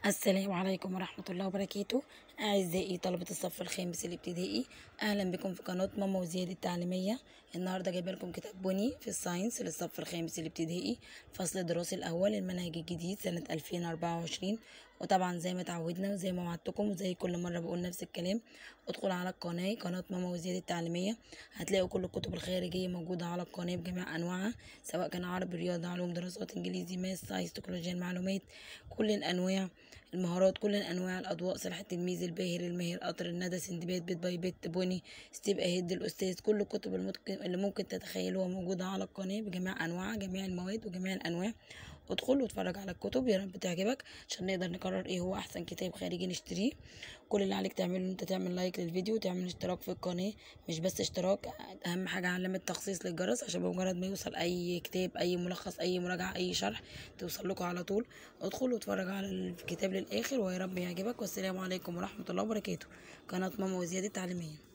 السلام عليكم ورحمة الله وبركاته أعزائي طلبة الصف الخامس الابتدائي أهلا بكم في قناة ماما وزياد التعليمية النهاردة جايبة لكم كتاب بني في الساينس للصف الخامس الابتدائي فصل الدراسي الأول المنهج الجديد سنة 2024 وطبعا زي ما اتعودنا وزي ما وعدتكم وزي كل مرة بقول نفس الكلام ادخل على القناة قناة ماما وزياد التعليمية هتلاقوا كل الكتب الخارجية موجودة على القناة بجميع أنواعها سواء كان عربي رياضة علوم دراسات إنجليزي ماس ساينس تكنولوجيا المعلومات كل الأنواع المهارات كل الأنواع الأضواء سلاح التلميذ الباهر الماهر قطر الندى سندباد بيت باي بيت بوني ستيب أهيد الأستاذ كل الكتب الممكن اللي ممكن تتخيلوها موجودة على القناة بجميع أنواعها جميع المواد وجميع الأنواع ادخل واتفرج على الكتب يا رب تعجبك عشان نقدر نقرر ايه هو احسن كتاب خارجي نشتريه كل اللي عليك تعمله ان انت تعمل لايك للفيديو وتعمل اشتراك في القناه مش بس اشتراك اهم حاجه علامه تخصيص للجرس عشان بمجرد ما يوصل اي كتاب اي ملخص اي مراجعه اي شرح توصل لكم على طول ادخل واتفرج على الكتاب للاخر ويا رب يعجبك والسلام عليكم ورحمه الله وبركاته قناه ماما وزياد التعليميه